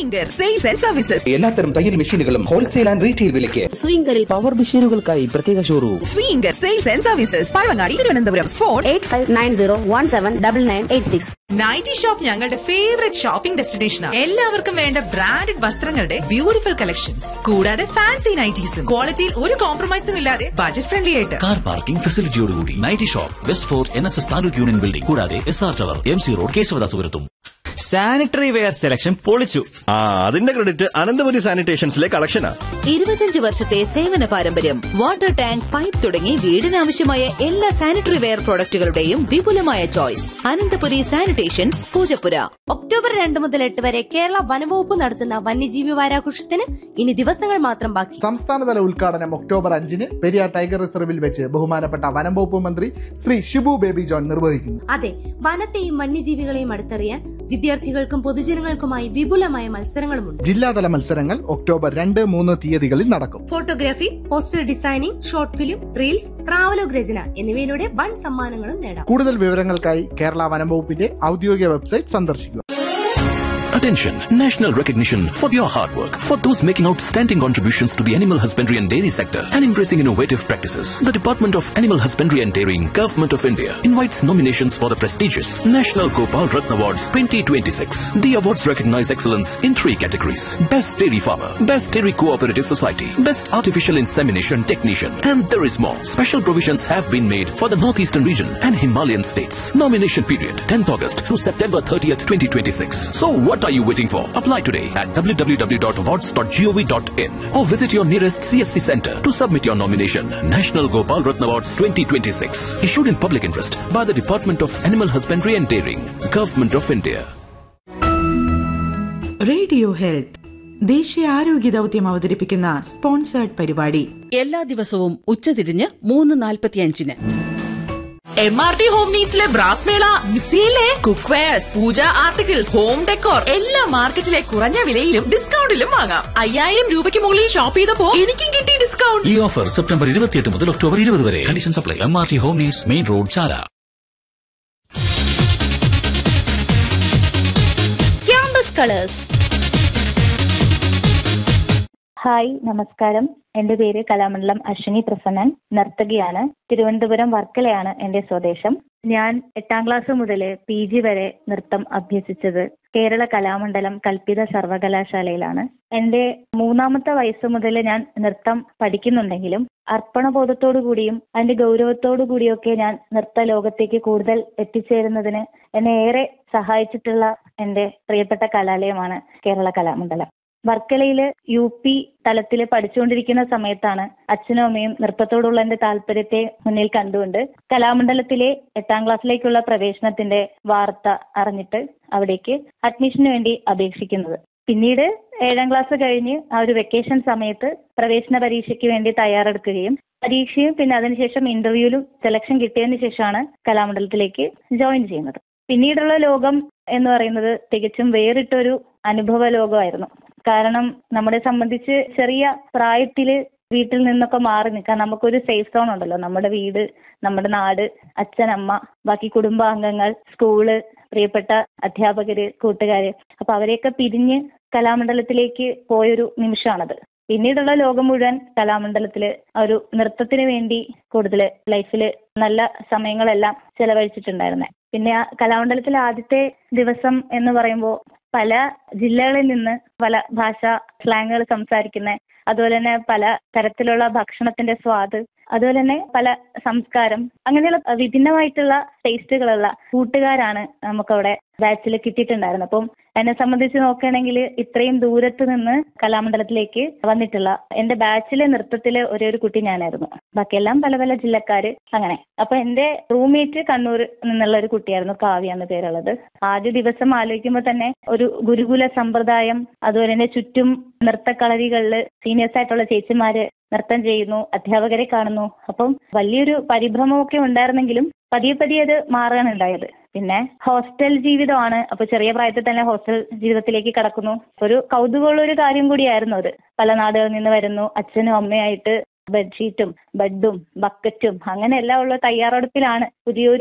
Swinger sales and services എല്ലാത്തരം തയ്യൽ മെഷീനുകളും ഹോൾസെയിൽ ആൻഡ് റീറ്റെയിൽ വിലയ്ക്ക് സ്വിംഗറിൽ പവർ മെഷീനുകൾക്കായി പ്രത്യേക showroom Swinger sales and services Pazhavangadi Thiruvananthapuram phone eight five nine zero one seven double nine eight six nighty shop ഞങ്ങളുടെ favourite shopping ഡെസ്റ്റിനേഷനാണ് എല്ലാവർക്കും വേണ്ട ബ്രാൻഡഡ് വസ്ത്രങ്ങളുടെ ബ്യൂട്ടിഫുൾ കളക്ഷൻസ് കൂടാതെ ഫാൻസി നൈറ്റീസും ക്വാളിറ്റിയിൽ ഒരു കോംപ്രമൈസും ഇല്ലാതെ ബജറ്റ് ഫ്രണ്ട്ലി ആയിട്ട് കാർ പാർക്കിംഗ് ഫെസിലിറ്റിയോടുകൂടി nighty shop West Fort N S S taluk union building കൂടാതെ S R tower M C road കേശവദാസുപുരത്തും സാനിറ്ററി വെയർ സെലക്ഷൻ പൊളിച്ചു ആ അതിന്റെ ക്രെഡിറ്റ് അനന്തപുരി സാനിറ്റേഷൻസിലെ കളക്ഷനാ ഇരുപത്തിയഞ്ച് വർഷത്തെ സേവന പാരമ്പര്യം വാട്ടർ ടാങ്ക് പൈപ്പ് തുടങ്ങി വീടിനാവശ്യമായ എല്ലാ സാനിറ്ററി വെയർ പ്രോഡക്റ്റുകളുടെയും വിപുലമായ choice Ananthapuri sanitations Poojappura October രണ്ട് മുതൽ എട്ട് വരെ കേരള വനവകുപ്പ് നടത്തുന്ന വന്യജീവി വാരാഘോഷത്തിന് ഇനി ദിവസങ്ങൾ മാത്രം ബാക്കി സംസ്ഥാനതല ഉദ്ഘാടനം ഒക്ടോബർ അഞ്ചിന് പെരിയാർ ടൈഗർ റിസർവിൽ വെച്ച് ബഹുമാനപ്പെട്ട വനം വകുപ്പ് മന്ത്രി ശ്രീ ഷിബു ബേബി ജോൺ നിർവഹിക്കുന്നു അതെ വനത്തെയും വന്യജീവികളെയും അടുത്തറിയാൻ വിദ്യാർത്ഥികൾക്കും പൊതുജനങ്ങൾക്കുമായി വിപുലമായ മത്സരങ്ങളുമുണ്ട് ജില്ലാതല മത്സരങ്ങൾ ഒക്ടോബർ രണ്ട് മൂന്ന് തീയതികളിൽ നടക്കും photography poster designing short film reels travelogue രചന എന്നിവയിലൂടെ വൻ സമ്മാനങ്ങളും നേടാം കൂടുതൽ വിവരങ്ങൾക്കായി കേരള വനം വകുപ്പിന്റെ ഔദ്യോഗിക വെബ്സൈറ്റ് സന്ദർശിക്കുക Attention! National recognition for your hard work. For those making outstanding contributions to the animal husbandry and dairy sector and embracing innovative practices. The Department of Animal Husbandry and Dairying, Government of India, invites nominations for the prestigious National Gopal Ratna Awards 2026. The awards recognize excellence in three categories. Best Dairy Farmer, Best Dairy Cooperative Society, Best Artificial Insemination Technician, and there is more. Special provisions have been made for the Northeastern region and Himalayan states. Nomination period 10th August to September 30th, 2026. So what are you waiting for? Apply today at www.awards.gov.in or visit your nearest CSC center to submit your nomination. National Gopal Ratna Awards 2026. Issued in public interest by the Department of Animal Husbandry and Dairying, Government of India. Radio health ദേശീയ ആരോഗ്യ ദൗത്യം അവതരിപ്പിക്കുന്ന sponsored പരിപാടി എല്ലാ ദിവസവും ഉച്ചതിരിഞ്ഞ് മൂന്ന് നാൽപ്പത്തിയഞ്ചിന് എം ആർ ടി ഹോം നീഡ്സിലെ ബ്രാസ് മേള മിസ്സിയിലെ cook wares pooja articles home decor എല്ലാ മാർക്കറ്റിലെ കുറഞ്ഞ വിലയിലും ഡിസ്കൗണ്ടിലും വാങ്ങാം അയ്യായിരം രൂപയ്ക്ക് മുകളിൽ ഷോപ്പ് ചെയ്തപ്പോ എനിക്കും കിട്ടി ഡിസ്കൗണ്ട് ഈ ഓഫർ സെപ്റ്റംബർ ഇരുപത്തിയെട്ട് മുതൽ ഒക്ടോബർ ഇരുപത് വരെ condition supply M R T home needs main road Chala campus colours hi നമസ്കാരം എന്റെ പേര് കലാമണ്ഡലം അശ്വിനി പ്രസന്നൻ നർത്തകിയാണ് തിരുവനന്തപുരം വർക്കലയാണ് എന്റെ സ്വദേശം ഞാൻ എട്ടാം ക്ലാസ് മുതൽ പി ജി വരെ നൃത്തം അഭ്യസിച്ചത് കേരള കലാമണ്ഡലം കൽപ്പിത സർവകലാശാലയിലാണ് എന്റെ മൂന്നാമത്തെ വയസ്സ് മുതൽ ഞാൻ നൃത്തം പഠിക്കുന്നുണ്ടെങ്കിലും അർപ്പണബോധത്തോടു കൂടിയും അതിന്റെ ഗൗരവത്തോടു കൂടിയൊക്കെ ഞാൻ നൃത്ത ലോകത്തേക്ക് കൂടുതൽ എത്തിച്ചേരുന്നതിന് എന്നെ ഏറെ സഹായിച്ചിട്ടുള്ള എന്റെ പ്രിയപ്പെട്ട കലാലയമാണ് കേരള കലാമണ്ഡലം വർക്കലയില് യു പി തലത്തിൽ പഠിച്ചുകൊണ്ടിരിക്കുന്ന സമയത്താണ് അച്ഛനും അമ്മയും നൃത്തത്തോടുള്ള എന്റെ താല്പര്യത്തെ മുന്നിൽ കണ്ടുകൊണ്ട് കലാമണ്ഡലത്തിലെ എട്ടാം ക്ലാസ്സിലേക്കുള്ള പ്രവേശനത്തിന്റെ വാർത്ത അറിഞ്ഞിട്ട് അവിടേക്ക് അഡ്മിഷന് വേണ്ടി അപേക്ഷിക്കുന്നത് പിന്നീട് ഏഴാം ക്ലാസ് കഴിഞ്ഞ് ആ ഒരു വെക്കേഷൻ സമയത്ത് പ്രവേശന പരീക്ഷയ്ക്ക് വേണ്ടി തയ്യാറെടുക്കുകയും പരീക്ഷയും പിന്നെ അതിനുശേഷം ഇന്റർവ്യൂവിലും സെലക്ഷൻ കിട്ടിയതിനു ശേഷമാണ് കലാമണ്ഡലത്തിലേക്ക് ജോയിൻ ചെയ്യുന്നത് പിന്നീടുള്ള ലോകം എന്ന് പറയുന്നത് തികച്ചും വേറിട്ടൊരു അനുഭവ ലോകമായിരുന്നു കാരണം നമ്മളെ സംബന്ധിച്ച് ചെറിയ പ്രായത്തില് വീട്ടിൽ നിന്നൊക്കെ മാറി നിൽക്കാൻ നമുക്കൊരു സേഫ് സോൺ ഉണ്ടല്ലോ നമ്മുടെ വീട് നമ്മുടെ നാട് അച്ഛൻ അമ്മ ബാക്കി കുടുംബാംഗങ്ങൾ സ്കൂള് പ്രിയപ്പെട്ട അധ്യാപകര് കൂട്ടുകാര് അപ്പൊ അവരെയൊക്കെ പിരിഞ്ഞ് കലാമണ്ഡലത്തിലേക്ക് പോയൊരു നിമിഷമാണത് പിന്നീടുള്ള ലോകം മുഴുവൻ കലാമണ്ഡലത്തില് ഒരു നൃത്തത്തിന് വേണ്ടി കൂടുതൽ ലൈഫിൽ നല്ല സമയങ്ങളെല്ലാം ചെലവഴിച്ചിട്ടുണ്ടായിരുന്നെ പിന്നെ ആ കലാമണ്ഡലത്തിലെ ആദ്യത്തെ ദിവസം എന്ന് പറയുമ്പോൾ പല ജില്ലകളിൽ നിന്ന് പല ഭാഷ സ്ലാങ്ങുകൾ സംസാരിക്കുന്ന അതുപോലെ തന്നെ പല തരത്തിലുള്ള ഭക്ഷണത്തിന്റെ സ്വാദ് അതുപോലെ തന്നെ പല സംസ്കാരം അങ്ങനെയുള്ള വിഭിന്നമായിട്ടുള്ള ടേസ്റ്റുകളുള്ള കൂട്ടുകാരാണ് നമുക്കവിടെ ബാച്ചിൽ കിട്ടിയിട്ടുണ്ടായിരുന്നത് അപ്പം എന്നെ സംബന്ധിച്ച് നോക്കുകയാണെങ്കിൽ ഇത്രയും ദൂരത്ത് നിന്ന് കലാമണ്ഡലത്തിലേക്ക് വന്നിട്ടുള്ള എന്റെ ബാച്ചിലെ നൃത്തത്തിലെ ഒരേ ഒരു കുട്ടി ഞാനായിരുന്നു ബാക്കിയെല്ലാം പല പല ജില്ലക്കാര് അങ്ങനെ അപ്പൊ എന്റെ റൂംമേറ്റ് കണ്ണൂർ നിന്നുള്ള ഒരു കുട്ടിയായിരുന്നു കാവ്യ എന്ന പേരുള്ളത് ആദ്യ ദിവസം ആലോചിക്കുമ്പോൾ തന്നെ ഒരു ഗുരുകുല സമ്പ്രദായം അതുപോലെ തന്നെ ചുറ്റും നൃത്തക്കളരികളില് സീനിയേഴ്സ് ആയിട്ടുള്ള ചേച്ചിമാര് നൃത്തം ചെയ്യുന്നു അധ്യാപകരെ കാണുന്നു അപ്പം വലിയൊരു പരിഭ്രമമൊക്കെ ഉണ്ടായിരുന്നെങ്കിലും പതിയെ പതിയെ അത് മാറുകയാണ് ഉണ്ടായത് പിന്നെ ഹോസ്റ്റൽ ജീവിതമാണ് അപ്പൊ ചെറിയ പ്രായത്തിൽ തന്നെ ഹോസ്റ്റൽ ജീവിതത്തിലേക്ക് കടക്കുന്നു ഒരു കൗതുകമുള്ള ഒരു കാര്യം കൂടിയായിരുന്നു അത് പല നാടുകളിൽ നിന്ന് വരുന്നു അച്ഛനും അമ്മയായിട്ട് ബെഡ്ഷീറ്റും ബെഡും ബക്കറ്റും അങ്ങനെ എല്ലാം ഉള്ള തയ്യാറെടുപ്പിലാണ് പുതിയൊരു